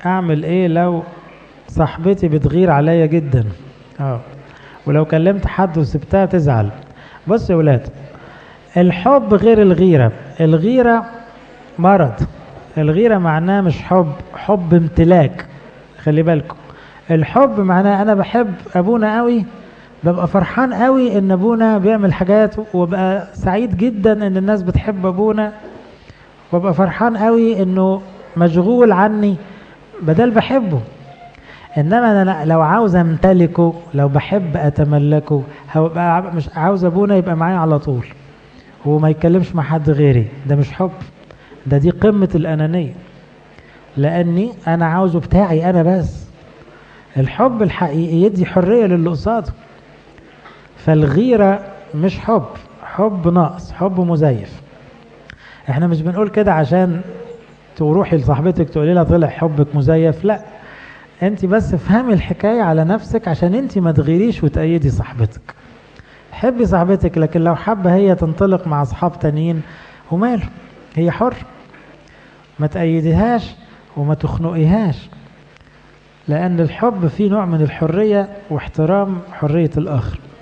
اعمل ايه لو صاحبتي بتغير عليا جدا اه ولو كلمت حد وسبتها تزعل بص يا ولاد الحب غير الغيرة الغيرة مرض الغيرة معناه مش حب حب امتلاك خلي بالكم الحب معناه انا بحب ابونا قوي ببقى فرحان قوي ان ابونا بيعمل حاجات وببقى سعيد جدا ان الناس بتحب ابونا وببقى فرحان قوي انه مشغول عني بدل بحبه انما انا لو عاوز امتلكه لو بحب اتملكه هبقى مش عاوز ابونا يبقى معايا على طول وما يتكلمش مع حد غيري ده مش حب ده دي قمة الأنانية لأني أنا عاوزه بتاعي أنا بس الحب الحقيقي يدي حرية للي قصاده فالغيرة مش حب حب ناقص حب مزيف احنا مش بنقول كده عشان تروحي لصاحبتك تقولي لها طلع حبك مزيف لا انت بس افهمي الحكاية على نفسك عشان انت ما تغيريش وتأيدي صاحبتك حبي صاحبتك لكن لو حابة هي تنطلق مع اصحاب تانيين وماله هي حر ما تأيديهاش وما تخنقيهاش لأن الحب فيه نوع من الحرية واحترام حرية الآخر